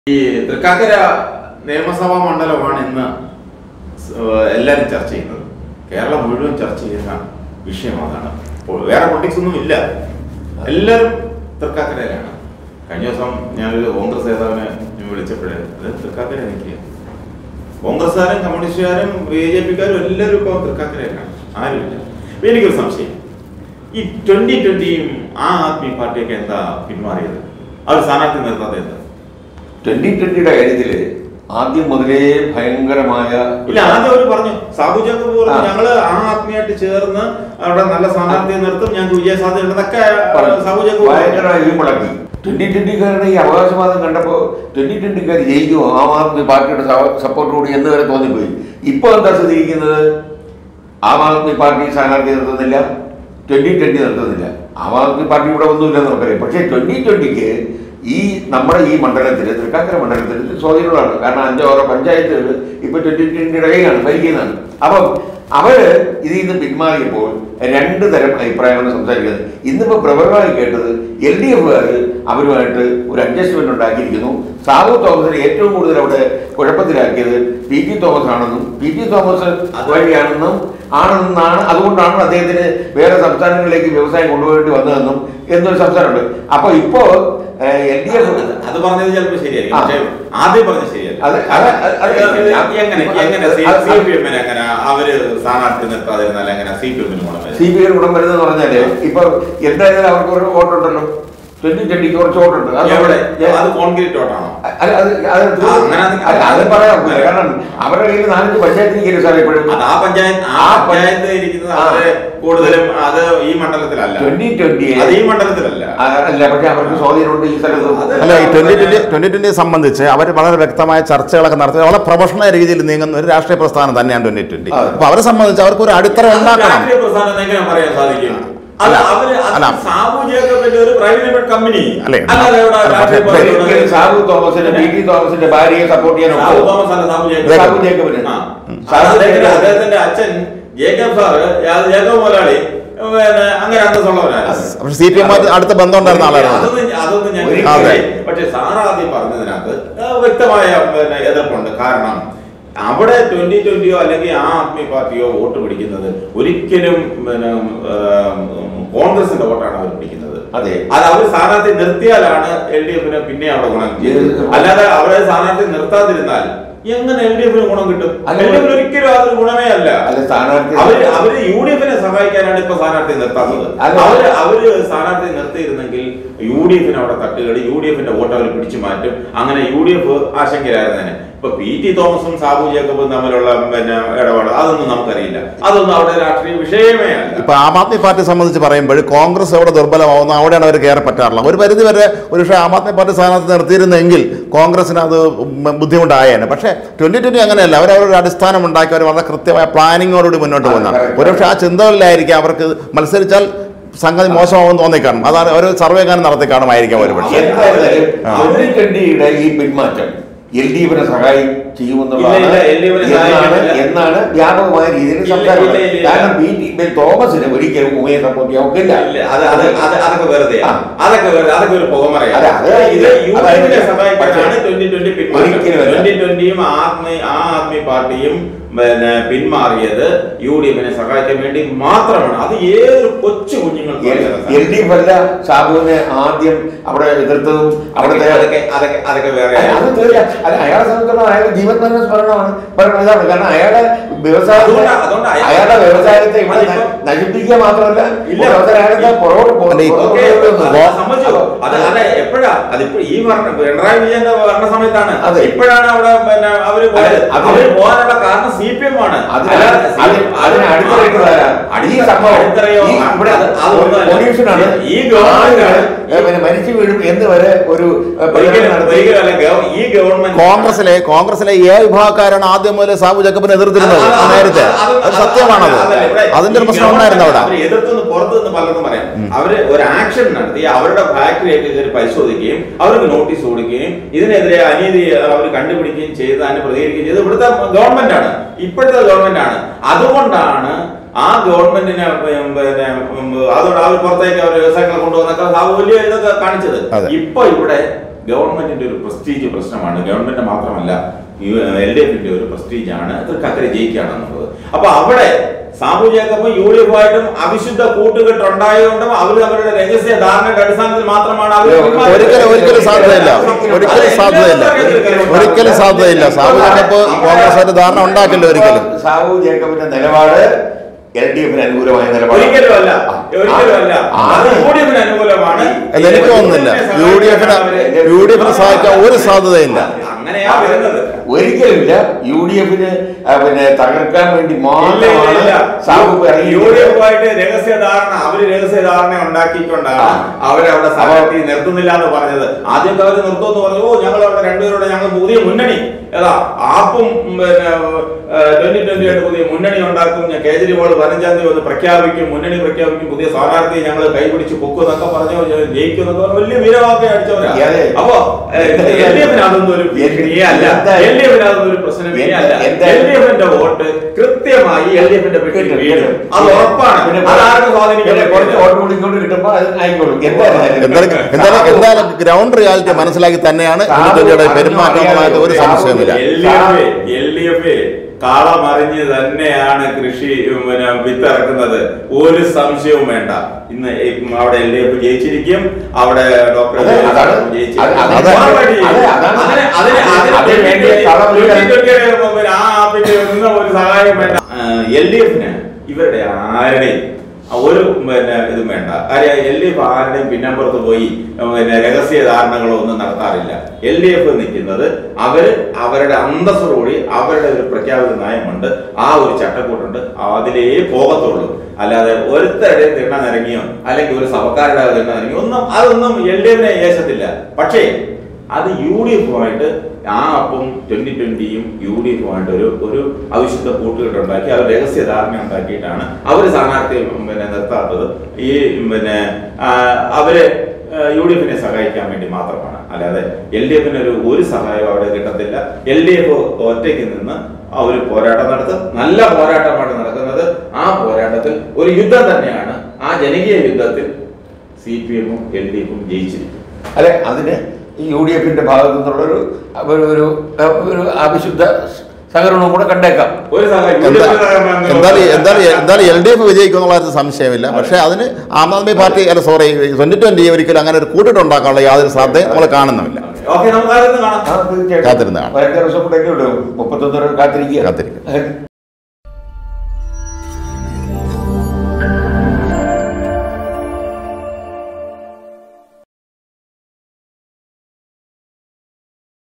ഈ തൃക്കാക്കര നിയമസഭാ മണ്ഡലമാണ് ഇന്ന് സ്- ഏഹ് എല്ലാവരും ചർച്ച ചെയ്യുന്നത് കേരളം മുഴുവൻ ചർച്ച ചെയ്യുന്ന വിഷയം അതാണ് ഇപ്പോൾ വേറെ പൊളിറ്റിക്സ് ഒന്നും ഇല്ല എല്ലാവരും തൃക്കാക്കരയിലാണ് കഴിഞ്ഞ ദിവസം ഞാനൊരു കോൺഗ്രസ് നേതാവിനെ ഞാൻ വിളിച്ചപ്പോഴേ അത് തൃക്കാക്കര നിൽക്കുക കോൺഗ്രസ്സുകാരും കമ്മ്യൂണിസ്റ്റുകാരും ബി ജെ പിക്കാരും എല്ലാവരും ഇപ്പോൾ തൃക്കാക്കരയിലാണ് ആരുമില്ല ഇപ്പൊ എനിക്കൊരു സംശയം ഈ ട്വന്റി ട്വന്റിയും ആ ആദ്മി പാർട്ടിയൊക്കെ എന്താ പിന്മാറിയത് അവർ സ്ഥാനാർത്ഥി നിർത്താതെ എന്താ ട്വന്റി ട്വന്റിയുടെ കാര്യത്തില് ആദ്യം മുതലേ ഭയങ്കരമായ ഇല്ല ആദ്യം അവർ പറഞ്ഞു സാബു ജാക്കബ് പറഞ്ഞു ആ. ഞങ്ങള് ആ ആത്മീയായിട്ട് ചേർന്ന് അവിടെ നല്ല സ്ഥാനാർത്ഥിയെ നിർത്തും ഞങ്ങൾക്ക് വിജയ സാധ്യത ഉണ്ടെന്നൊക്കെ സാബു ജാക്കബ് പറഞ്ഞു. ഭയങ്കരമായി ഈ മുടക്കി ട്വന്റി ട്വന്റിക്കാരുടെ ഈ അവകാശവാദം കണ്ടപ്പോ ട്വന്റി ട്വന്റിക്കാർ ജയിക്കുമോ ആം ആദ്മി പാർട്ടിയുടെ സപ്പോർട്ടോട് എന്ന് വരെ തോന്നിപ്പോയി ഇപ്പൊ എന്താ സ്ഥിതിക്കുന്നത് ആം ആദ്മി പാർട്ടി സ്ഥാനാർത്ഥി നിർത്തുന്നില്ല ട്വന്റി ട്വന്റി നിർത്തുന്നില്ല ആം ആദ്മി പാർട്ടി ഇവിടെ ഒന്നുമില്ലെന്ന് നമുക്കറിയാം പക്ഷേ ട്വന്റി ട്വന്റിക്ക് ഈ നമ്മുടെ ഈ മണ്ഡലത്തിൽ തൃക്കാക്കര മണ്ഡലത്തിൽ സ്വാധീനമുള്ളതാണ് കാരണം അഞ്ചോ ആറോ പഞ്ചായത്തുകൾ ഇപ്പൊ ട്വന്റി ട്വന്റിയുടെ കൈയാണ് ഭരിക്കുന്നതാണ് അപ്പം അവര് ഇതിൽ നിന്ന് പിന്മാറിയപ്പോൾ രണ്ട് തരം അഭിപ്രായമാണ് സംസാരിക്കുന്നത് ഇന്നിപ്പോ പ്രബലമായി കേട്ടത് എൽ ഡി എഫുകാർ അവരുമായിട്ട് ഒരു അഡ്ജസ്റ്റ്മെന്റ് ഉണ്ടാക്കിയിരിക്കുന്നു സാബു തോമസിനെ ഏറ്റവും കൂടുതൽ അവിടെ കുഴപ്പത്തിലാക്കിയത് പി ടി തോമസ് ആണെന്നും പി ടി തോമസ് വഴിയാണെന്നും ആണെന്നാണ് അതുകൊണ്ടാണ് അദ്ദേഹത്തിന് വേറെ സംസ്ഥാനങ്ങളിലേക്ക് വ്യവസായം കൊണ്ടുപോയിട്ട് വന്നതെന്നും എന്നൊരു സംസാരമുണ്ട് അപ്പൊ ഇപ്പോ എൽ ഡി എഫ് അത് പറഞ്ഞത് ചിലപ്പോൾ ശരിയായിരിക്കും ആ. പക്ഷേ ആദ്യം പറഞ്ഞത് ശരിയല്ല അത് അത് അത് അത് എങ്ങനെ എങ്ങനെ അത് സി അത് പി എമ്മിന് എങ്ങനെ അവര് സ്ഥാനാർത്ഥി നിർത്താതിരുന്നാൽ എങ്ങനെ സി പി എമ്മിന് ഗുണം വരും? സി പി ഐ ഗുണം വരുന്നതെന്ന് പറഞ്ഞാല് ഇപ്പൊ എന്തായാലും അവർക്ക് ഒരു വോട്ടുണ്ടല്ലോ ട്വന്റി ട്വന്റിക്ക് കുറച്ച് വോട്ടുണ്ട് അത് എവിടെ ഞാൻ- അത് കോൺക്രീറ്റ് ഓട്ടാണോ അത് അത് അത് ആ, അങ്ങനെ അത് അത് അത് പറയാൻ ഒക്കില്ല. കാരണം അവരുടെ കയ്യിൽ നാലഞ്ച് പഞ്ചായത്ത് ഇരിക്കുന്നു സാർ ഇപ്പോഴും അത് ആ പഞ്ചായത്ത് ആ ആ പഞ്ചായത്ത് ഇരിക്കുന്നത് ആ. അവര് കൂടുതലും അത് ഈ മണ്ഡലത്തിലല്ല ട്വന്റി ട്വന്റി അത് ഈ മണ്ഡലത്തിലല്ല അല്ല പക്ഷെ അവർക്ക് സ്വാധീനമുണ്ട് ഈ സ്ഥലത്ത് അത് അല്ല ഈ ട്വന്റി ട്വന്റി ട്വന്റി ട്വന്റിയെ സംബന്ധിച്ച് അവർ വളരെ വ്യക്തമായ ചർച്ചകളൊക്കെ നടത്തി വളരെ പ്രൊഫഷണൽ രീതിയിൽ നീങ്ങുന്ന ഒരു രാഷ്ട്രീയ പ്രസ്ഥാനം തന്നെയാണ് ട്വന്റി ട്വന്റി അതെ. അപ്പൊ അവരെ സംബന്ധിച്ച് അവർക്ക് ഒരു അടിത്തറ ഉണ്ടാക്കണം രാഷ്ട്രീയ പ്രസ്ഥാനം എന്ന് എങ്ങനെ പറയാൻ സാധിക്കും അത് അല്ല, അവര് അത് അല്ല. സാബു ജേക്കബിന്റെ ഒരു പ്രൈവറ്റ് ലിമിറ്റഡ് കമ്പനി അല്ലേ? അല്ലാതെ ഇവിടെ അല്ല, രാഷ്ട്രീയ പക്ഷേ പാർട്ടിയുടെ ഒരിക്കലും സാബു തോമസിന്റെ പി ടി തോമസിന്റെ ഭാര്യയെ സപ്പോർട്ട് ചെയ്യാൻ സാബു ഒക്കുമോ? തോമസ് അല്ല സാബു സാബു ജേക്കബ് ജേക്കബിന് ആ. സാബു അദ്ദേഹത്തിന്റെ ജേക്കബിന് അദ്ദേഹത്തിന്റെ അച്ഛൻ ജേക്കബ് സാറ് അത് ജേക്കബ് മുതലാളി പിന്നെ അങ്ങനെ അന്തസ്സുള്ളവരായിരുന്നു പക്ഷെ സി പി എം അടുത്ത ബന്ധം ഉണ്ടായിരുന്ന ആളായിരുന്നു അതൊന്നും അതൊന്നും ഞാൻ ഒരിക്കലും. അതെ. പക്ഷെ സാർ ആദ്യം പറഞ്ഞതിനകത്ത് ആ, വ്യക്തമായ പിന്നെ എതിർപ്പുണ്ട് കാരണം അവിടെ ട്വന്റി ട്വന്റിയോ അല്ലെങ്കിൽ ആ ആത്മീയ പാർട്ടിയോ വോട്ട് പിടിക്കുന്നത് ഒരിക്കലും പിന്നെ ആ, കോൺഗ്രസിന്റെ വോട്ടാണ് അവർ പിടിക്കുന്നത് അതെ അത് അവർ സ്ഥാനാർത്ഥി നിർത്തിയാലാണ് എൽ ഡി എഫിന് പിന്നെ അവിടെ ഗുണം ചെയ്യുന്നത് അല്ലാതെ അവരെ സ്ഥാനാർത്ഥി നിർത്താതിരുന്നാൽ എങ്ങനെ എൽ ഡി എഫിന് ഗുണം കിട്ടും അല്ല, എൽ ഡി എഫിന് ഒരിക്കലും അതൊരു ഗുണമേ അല്ല അല്ല സ്ഥാനാർത്ഥി അവര് അവര് യു ഡി എഫിനെ സഹായിക്കാനാണ് ഇപ്പൊ സ്ഥാനാർത്ഥി നിർത്താത്തത് അല്ല. അവര് അവര് സ്ഥാനാർത്ഥി നിർത്തിയിരുന്നെങ്കിൽ യു ഡി എഫിന് അവിടെ തട്ടുകടി യു ഡി എഫിന്റെ വോട്ട് അവർ പിടിച്ചു മാറ്റും അങ്ങനെ യു ഡി എഫ് ആശങ്കയിലായിരുന്നേനെ ഇപ്പൊ പി ടി തോമസും സാബു ജേക്കബും തമ്മിലുള്ള പിന്നെ ഇടപാട് അതൊന്നും നമുക്കറിയില്ല അതൊന്നും അവിടെ രാഷ്ട്രീയ വിഷയമേ അല്ല ഇപ്പൊ ആം ആദ്മി പാർട്ടി സംബന്ധിച്ച് പറയുമ്പോൾ കോൺഗ്രസ് എവിടെ ദുർബലമാവുന്നു അവിടെയാണ് അവർ കയറി പറ്റാറുള്ളത് ഒരു പരിധി വരെ ഒരു പക്ഷേ ആം ആദ്മി പാർട്ടി സ്ഥാനത്ത് നിർത്തിയിരുന്നെങ്കിൽ കോൺഗ്രസിന് അത് ഉം ബുദ്ധിമുട്ടായേനെ പക്ഷേ ട്വന്റി ട്വന്റി അങ്ങനെയല്ല അവർ അവരുടെ അടിസ്ഥാനം ഉണ്ടാക്കി അവർ വളരെ കൃത്യമായ പ്ലാനിങ്ങോടുകൂടി മുന്നോട്ട് പോകുന്നതാണ് correct. ഒരുപക്ഷെ ആ ചിന്തകളിലായിരിക്കും അവർക്ക് മത്സരിച്ചാൽ സംഗതി മോശമാവും തോന്നിക്കാണും അതാണ് ഒരു സർവേ ഗാനം നടത്തി കാണുമായിരിക്കാം ഒരു പക്ഷേ എന്തായാലും ആ. ട്വന്റി ട്വന്റിയുടെ ഈ പിന്മാറ്റം എൽ ഡി എഫിനെ സഹായി ചെയ്യുമെന്നുള്ളതാണ് ഇല്ല, ഇല്ല, LDF നെ എന്നാണ് സഹായിക്കില്ല. എന്നാണ് വ്യാപകമായ രീതിയിൽ ഇല്ല, സംസാരമുള്ളത് ഇല്ല, ഇല്ല. കാരണം പി ടി തോമസിന് ഒരിക്കലും ഉമയെ സപ്പോർട്ട് ചെയ്യാൻ ഒക്കില്ല ഇല്ല, അത് അത് അത് അതൊക്കെ വെറുതെ ആ. അതൊക്കെ വെറുതെ അതൊക്കെ ഒരു പുകമറയാണ് അതെ, അത് ഇത് യു ഡി എഫിനെ അതായത് സഹായിക്കാനാണ് പക്ഷേ ട്വന്റി ട്വന്റി ഒരിക്കലും അല്ല. ട്വന്റി ട്വന്റിയും ആത്മി ആ ആത്മി പാർട്ടിയും പിന്നെ പിന്മാറിയത് യു ഡി എഫിനെ സഹായിക്കാൻ വേണ്ടി മാത്രമാണ് അത് ഏതൊരു കൊച്ചു കുഞ്ഞുങ്ങൾക്ക് എൽ ഡി എഫ് അല്ല സാബുവിനെ ആദ്യം അവിടെ എതിർത്തതും അവിടുത്തെ അതൊക്കെ അതൊക്കെ അതൊക്കെ വേറെ അല്ല, അത് തീർച്ച അല്ല അയാളെ സംബന്ധിച്ചിടത്തോളം അയാളുടെ ജീവൻ തന്നെ സ്മരണമാണ് പറയുന്നത് ഇതാണ് കാരണം അയാളുടെ വ്യവസായത്തെ അതുകൊണ്ടാ- അതുകൊണ്ടാ അയാൾ- അയാളുടെ വ്യവസായത്തെ ഇവിടെ അതിപ്പം- ന- നശിപ്പിക്കുക മാത്രമല്ല ഇല്ല. ഇല്ല അയാളുടെ പുറകോട്ട് പോ- അല്ല, ഈ- പുറകോട്ട് ഓക്കേ, പോകുന്നു. അത് സമ്മതിച്ചു അത് അത് എപ്പോഴാ അതിപ്പോ ഈ ഭരണ പിണറായി വിജയന്റെ ഭരണ സമയത്താണ് അതെ. ഇപ്പോഴാണ് അവിടെ പിന്നെ അവര് പോയത് അതെ, അത് അവര് പോകാനുള്ള കാരണം സി പി എം ആണ് അതിന് അല്ലാതെ അതിന് CPM അതിന് അടിത്തറയിട്ടതാരാ? ഈ സംഭവം അടിത്തറയോ ഈ ഇവിടെ അത് അതൊന്നുമല്ല. പൊല്യൂഷനാണ് ഈ ഗവൺമെന്റ് ആളുകൾ, പിന്നെ മരിച്ചു വീഴും എന്ന് വരെ ഒരു ഏ, പ്രചരണം ഒരിക്കലും നടത്തി. ഒരിക്കലല്ല ഗവ- ഈ ഗവൺമെന്റ് കോൺഗ്രസിലെ കോൺഗ്രസിലെ ഏ വിഭാഗക്കാരാണ് ആദ്യം മുതൽ സാബു ജക്കബിനെ എതിർത്തിരുന്നത് അത് അത് നേരത്തെ അത് അത് സത്യമാണത് അതല്ല, ഇവിടെ അതിന്റെ ഒരു ഈ പ്രശ്നം ഉണ്ടായിരുന്നു അവിടെ അവര് എതിർത്തൊന്ന് പുറത്തു നിന്ന് പലതും പറയാം അവര് ഒരു ആക്ഷൻ നടത്തി അവരുടെ ഫാക്ടറിയൊക്കെ കയറി പരിശോധിക്കുകയും അവർക്ക് നോട്ടീസ് കൊടുക്കുകയും ഇതിനെതിരെ അനീതി അവർ കണ്ടുപിടിക്കുകയും ചെയ്ത് അതിന് പ്രതികരിക്കുകയും ചെയ്ത് ഇവിടുത്തെ ഗവൺമെന്റ് ആണ് ഇപ്പോഴത്തെ ഗവൺമെന്റ് ആണ് അതുകൊണ്ടാണ് ആ ഗവൺമെന്റിനെ ഉം, പിന്നെ ഉം, അതോടെ അവർ പുറത്തേക്ക് അവർ വ്യവസായങ്ങളെ കൊണ്ടുവന്നൊക്കെ ആ വലിയ ഇതൊക്കെ കാണിച്ചത് അതെ. ഇപ്പൊ ഇവിടെ ഗവൺമെന്റിന്റെ ഒരു പ്രസ്റ്റീജ് പ്രശ്നമാണ് ഗവൺമെന്റ് മാത്രമല്ല എൽ ഡി എഫിന്റെ ഒരു പ്രസ്റ്റീജ് ആണ് തൃക്കാക്കര ജയിക്കുകയാണെന്നുള്ളത് അപ്പൊ അവിടെ സാബു ജേക്കബും യു ഡി എഫുമായിട്ടും അവിശുദ്ധ കൂട്ടുകെട്ട് ഉണ്ടായതുകൊണ്ടും അവർ അവരുടെ രഹസ്യ ധാരണയുടെ അടിസ്ഥാനത്തിൽ മാത്രമാണ് അവർ ഒരിക്കലും ഒരിക്കലും സാധ്യതയില്ല ഒരിക്കലും സാധ്യതയില്ല ഒരിക്കലും സാധ്യതയില്ല സാബു ജേക്കബ് കോൺഗ്രസ് ആയിട്ട് ധാരണ ഉണ്ടാക്കില്ല ഒരിക്കലും സാബു ജേക്കബിന്റെ നിലപാട് എൽ ഡി എഫിന് അനുകൂലമായ നിലപാട് ഒരിക്കലും അല്ല ഒരിക്കലും അല്ല അത് യു ഡി എഫിന് അനുകൂലമാണ് അല്ല എനിക്ക് തോന്നുന്നില്ല യു ഡി എഫിന് യു ഡി എഫിന് സഹായിക്കാൻ ഒരു സാധ്യതയില്ല അങ്ങനെയാ വരുന്നത് ഒരിക്കലുമില്ല യു ഡി എഫിന് പിന്നെ തകർക്കാൻ വേണ്ടി ഇല്ല, ഇല്ല, മാത്രമാണ് ഇല്ല. സാബു യു ഡി എഫുമായിട്ട് രഹസ്യ ധാരണ അവര് രഹസ്യ ധാരണ ഉണ്ടാക്കിക്കൊണ്ടാണ് അവരവിടെ സ്ഥാനാർത്ഥി നിർത്തുന്നില്ല എന്ന് പറഞ്ഞത് ആദ്യമൊക്കെ അവര് നിർത്തുമെന്ന് പറഞ്ഞു ഓ ഞങ്ങൾ അവിടെ രണ്ടുപേരുടെ ഞങ്ങൾ പുതിയ മുന്നണി ഏതാ ആപ്പും ഉം, പിന്നെ ട്വന്റി ട്വന്റി ആയിട്ട് പുതിയ മുന്നണി ഉണ്ടാക്കും ഞാൻ കേജ്രിവാൾ പതിനഞ്ചാം തീയതി വന്ന് പ്രഖ്യാപിക്കും മുന്നണി പ്രഖ്യാപിക്കും പുതിയ സ്ഥാനാർത്ഥിയെ ഞങ്ങൾ കൈപിടിച്ച് പൊക്കും എന്നൊക്കെ പറഞ്ഞു ജയിക്കും എന്നൊക്കെ പറഞ്ഞ് വലിയ വീരവാക്യം അടിച്ചവരാ അതെ. അപ്പൊ എൽ ഡി എഫിന് അതൊന്നും ഒരു ഭീഷണിയേ അല്ല എന്താ- എൽ ഡി എഫിന് അതൊന്നും ഒരു പ്രശ്നമേ അല്ല എന്താ- എൽ ഡി എഫിന്റെ വോട്ട് കൃത്യമായി എൽ ഡി എഫിന്റെ പെട്ടി കിട്ടും, വീഴും കിട്ടും. അത് ഉറപ്പാണ് പിന്നെ അത് ആർക്കും പിന്നെ കുറച്ച് സ്വാധീനിക്കാൻ വോട്ട് കൂടിക്കൊണ്ട് കിട്ടുമ്പോ അത് ആയിക്കോളും എന്തായാലും എന്തായാലും എന്തായാലും എന്തായാലും ഗ്രൗണ്ട് റിയാലിറ്റി മനസ്സിലാക്കി തന്നെയാണ് യുടെ പെരുമാറ്റം എന്നുള്ളതിൽ ഒരു സംശയമില്ല എൽ ഡി എഫ് കാളമറിഞ്ഞ് തന്നെയാണ് കൃഷി ഉം, പിന്നെ വിത്തിറക്കുന്നത് ഒരു സംശയവും വേണ്ട ഇന്ന് ഈ അവിടെ എൽ ഡി എഫ് ജയിച്ചിരിക്കും അവിടെ ഡോക്ടർ അതെ, അതാണ്. ജയിച്ചിരിക്കും. അത് അതെ. ഉറപ്പായിട്ട് ജയിക്കും. അതെ, അതാണ്. അതിന് അതിന് അതിന് അതിന് വേണ്ടി വേണ്ടി കളമറിയാൻ- ട്വന്റി ആ ആപ്പിന്റെ ഒന്നും ഒരു സഹായം വേണ്ട എൽ ഡി എഫിന് ഇവരുടെ ആരുടെയും ഒരു പിന്നെ ഇതും വേണ്ട കാര്യം എൽ ഡി എഫ് ആരുടെയും പിന്നമ്പുറത്ത് പോയി പിന്നെ രഹസ്യ ധാരണകളോ ഒന്നും നടത്താറില്ല എൽ ഡി എഫ് നിൽക്കുന്നത് അവര് അവരുടെ അന്തസ്സോടുകൂടി അവരുടെ ഒരു പ്രഖ്യാപിത നയമുണ്ട് ആ ഒരു ചട്ടക്കൂട്ടുണ്ട് അതിലേ പോകത്തുള്ളൂ അല്ലാതെ ഒരുത്തരുടെയും തിണ്ണനിറങ്ങിയോ അല്ലെങ്കിൽ ഒരു സഭക്കാരുടെ തിണ്ണനിറങ്ങിയോ ഒന്നും അതൊന്നും എൽ ഡി എഫിനെ ഏശത്തില്ല പക്ഷേ അത് യു ഡി എഫുമായിട്ട് ആ അപ്പം ട്വന്റി ട്വന്റിയും യു ഡി എഫുമായിട്ട് ഒരു ഒരു അവിശുദ്ധ കൂട്ടുകെട്ടുണ്ടാക്കി അവർ രഹസ്യ ധാരണ ഉണ്ടാക്കിയിട്ടാണ് അവർ സ്ഥാനാർത്ഥിയെ പിന്നെ നിർത്താത്തത് ഈ പിന്നെ ആ, അവര് യു ഡി എഫിനെ സഹായിക്കാൻ വേണ്ടി മാത്രമാണ് അല്ലാതെ എൽ ഡി എഫിന് ഒരു ഒരു സഹായവും അവിടെ കിട്ടത്തില്ല എൽ ഡി എഫ് ഒറ്റയ്ക്ക് നിന്ന് ആ ഒരു പോരാട്ടം നടത്തും നല്ല പോരാട്ടമാണ് നടക്കുന്നത് ആ പോരാട്ടത്തിൽ ഒരു യുദ്ധം തന്നെയാണ് ആ ജനകീയ യുദ്ധത്തിൽ സി പി എമ്മും എൽ ഡി എഫും ജയിച്ചിരിക്കും അല്ലെ അതിന് ഈ യു ഡി എഫിന്റെ ഭാഗത്തു നിന്നുള്ളൊരു ഒരു ഒരു ഒരു അവിശുദ്ധ സഹകരണവും കൂടെ കണ്ടേക്കാം ഒരു സഹായം യു ഡി എന്താ- എഫിന് സഹായം വേണമെന്ന് എന്തായാലും പറഞ്ഞാൽ- എന്തായാലും എന്തായാലും എൽ ഡി എഫ് വിജയിക്കും എന്നുള്ള കാര്യത്തിൽ സംശയമില്ല പക്ഷേ അതിന് ആം ആദ്മി പാർട്ടി അല്ല സോറി ട്വന്റി ട്വന്റി ഒരിക്കലും അങ്ങനെ ഒരു കൂട്ടിട്ടുണ്ടാക്കാനുള്ള യാതൊരു സാധ്യതയും നമ്മൾ കാണുന്നുമില്ല ഓക്കെ നമുക്ക് അതൊന്ന് കാണാം ആ, തീർച്ചയായിട്ടും. കാത്തിരുന്ന് കാണാം. പതിനഞ്ച് ദിവസം കൂടെ ഉള്ളൂ മുപ്പത്തൊന്ന് കാത്തിരിക്കുക കാത്തിരിക്കുക.